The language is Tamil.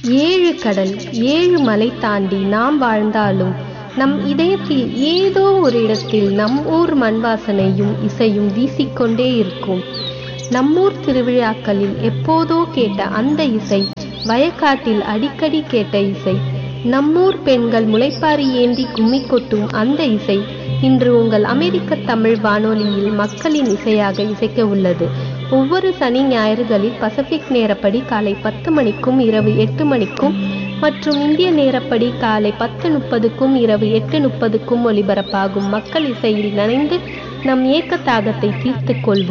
ஏழு கடல் ஏழு மலை தாண்டி நாம் வாழ்ந்தாலும் நம் இதயத்தில் ஏதோ ஒரு இடத்தில் நம் ஊர் மண் வாசனையும் இசையும் வீசிக்கொண்டே இருக்கும் நம்மூர் திருவிழாக்களில் எப்போதோ கேட்ட அந்த இசை வயக்காட்டில் அடிக்கடி கேட்ட இசை நம்மூர் பெண்கள் முளைப்பாரி ஏந்தி கும்மி கொட்டும் அந்த இசை இன்று உங்கள் அமெரிக்க தமிழ் வானொலியில் மக்களின் இசையாக இசைக்க உள்ளது ஒவ்வொரு சனி ஞாயிறுகளில் பசிபிக் நேரப்படி காலை பத்து மணிக்கும் இரவு எட்டு மணிக்கும் மற்றும் இந்திய நேரப்படி காலை பத்து முப்பதுக்கும் இரவு எட்டு முப்பதுக்கும் ஒலிபரப்பாகும் மக்கள் இசையில் நனைந்து நம் ஏக்க தாகத்தை தீர்த்து கொள்வோம்